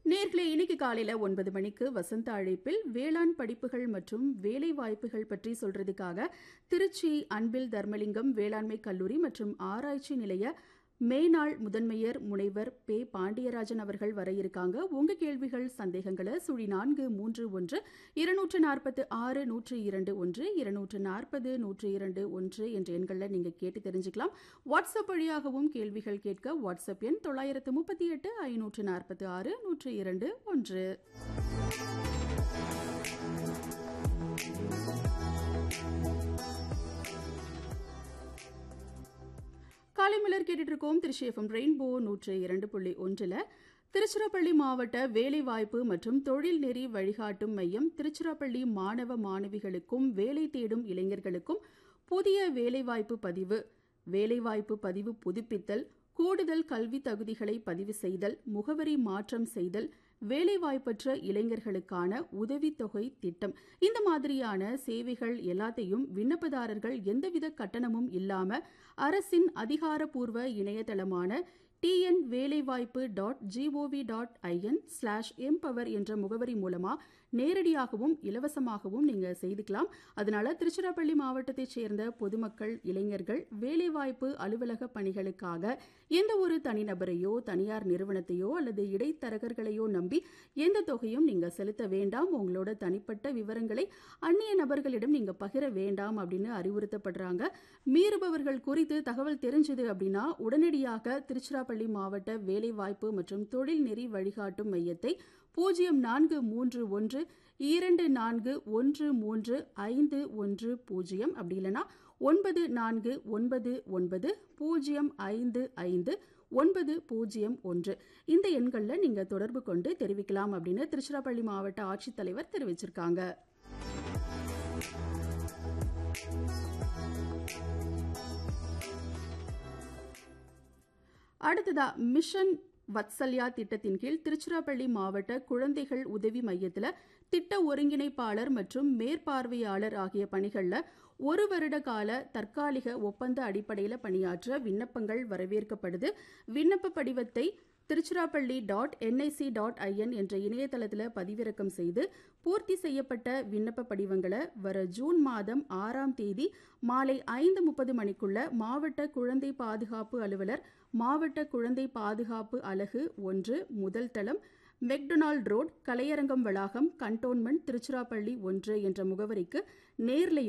நேர்களே இன்னைக்கு காலையில ஒன்பது மணிக்கு வசந்த அழைப்பில் வேளாண் படிப்புகள் மற்றும் வேலை வாய்ப்புகள் பற்றி சொல்றதுக்காக திருச்சி அன்பில் தர்மலிங்கம் வேளாண்மை கல்லூரி மற்றும் ஆராய்ச்சி நிலைய மேனாள் முதன்மையர் முனைவர் பே பாண்டியராஜன் அவர்கள் வர இருக்காங்க உங்க கேள்விகள் சந்தேகங்களை சுழி நான்கு மூன்று ஒன்று இருநூற்று நாற்பத்து ஆறு நூற்று இரண்டு ஒன்று இருநூற்று நாற்பது நூற்று இரண்டு ஒன்று என்ற எண்களில் நீங்க கேட்டு தெரிஞ்சுக்கலாம் வாட்ஸ்அப் வழியாகவும் கேள்விகள் கேட்க வாட்ஸ்அப் எண் தொள்ளாயிரத்து முப்பத்தி எட்டு ஐநூற்று நாற்பத்தி ஆறு நூற்று இரண்டு ஒன்று காலை மலர் கேட்டுட்டு இருக்கோம் திருச்சி எஃப்எம் ரெயின்போ நூற்று இரண்டு புள்ளி ஒன்றில் திருச்சிராப்பள்ளி மாவட்ட வேலைவாய்ப்பு மற்றும் தொழில் நெறி வழிகாட்டும் மையம் திருச்சிராப்பள்ளி மாணவ மாணவிகளுக்கும் வேலை தேடும் இளைஞர்களுக்கும் புதிய வேலைவாய்ப்பு பதிவு வேலைவாய்ப்பு பதிவு புதுப்பித்தல் கூடுதல் கல்வி தகுதிகளை பதிவு செய்தல் முகவரி மாற்றம் செய்தல் வேலைவாய்ப்பற்ற இளைஞர்களுக்கான உதவித்தொகை திட்டம் இந்த மாதிரியான சேவைகள் எல்லாத்தையும் விண்ணப்பதாரர்கள் எந்தவித கட்டணமும் இல்லாம அரசின் அதிகாரப்பூர்வ இணையதளமான டிஎன் வேலைவாய்ப்பு dot GOV dot IN slash empower என்ற முகவரி மூலமா நேரடியாகவும் இலவசமாகவும் நீங்க செய்துக்கலாம் அதனால திருச்சிராப்பள்ளி மாவட்டத்தைச் சேர்ந்த பொதுமக்கள் இளைஞர்கள் வேலைவாய்ப்பு அலுவலக பணிகளுக்காக எந்த ஒரு தனிநபரையோ தனியார் நிறுவனத்தையோ அல்லது இடைத்தரகர்களையோ நம்பி எந்த தொகையும் நீங்க செலுத்த வேண்டாம் உங்களோட தனிப்பட்ட விவரங்களை அந்நிய நபர்களிடம் நீங்க பகிர வேண்டாம் அப்படின்னு அறிவுறுத்தப்படுறாங்க மீறுபவர்கள் குறித்து தகவல் தெரிஞ்சது அப்படின்னா உடனடியாக திருச்சிராப்பள்ளி மாவட்ட வேலைவாய்ப்பு மற்றும் தொழில் நெறி வழிகாட்டும் மையத்தை பூஜ்ஜியம் நான்கு மூன்று ஒன்று இரண்டு நான்கு ஒன்று மூன்று ஐந்து ஒன்று பூஜ்ஜியம் அப்படி இல்லைன்னா ஒன்பது நான்கு ஒன்பது ஒன்பது பூஜ்ஜியம் ஐந்து ஐந்து ஒன்பது பூஜ்ஜியம் ஒன்று இந்த எண்களில் நீங்க தொடர்பு கொண்டு தெரிவிக்கலாம் அப்படின்னு திருச்சிராப்பள்ளி மாவட்ட ஆட்சித்தலைவர் தெரிவிச்சிருக்காங்க அடுத்ததா மிஷன் வத்சல்யா திட்டத்தின் கீழ் திருச்சிராப்பள்ளி மாவட்ட குழந்தைகள் உதவி மையத்தில் திட்ட ஒருங்கிணைப்பாளர் மற்றும் மேற்பார்வையாளர் ஆகிய பணிகளில் ஒரு வருட கால தற்காலிக ஒப்பந்த அடிப்படையில் பணியாற்ற விண்ணப்பங்கள் வரவேற்கப்படுது விண்ணப்ப படிவத்தை Tiruchirappalli dot NIC dot IN என்ற இணையதளத்தில் பதிவிறக்கம் செய்து பூர்த்தி செய்யப்பட்ட விண்ணப்ப படிவங்களை வர ஜூன் மாதம் ஆறாம் தேதி மாலை ஐந்து முப்பது மணிக்குள்ள மாவட்ட குழந்தை பாதுகாப்பு அலுவலர் மாவட்ட குழந்தை பாதுகாப்பு அலகு ஒன்று முதல் தளம் மெக்டொனால்ட் ரோட் கலையரங்கம் வளாகம் கண்டோன்மெண்ட் திருச்சிராப்பள்ளி ஒன்று என்ற முகவரிக்கு நேர்ல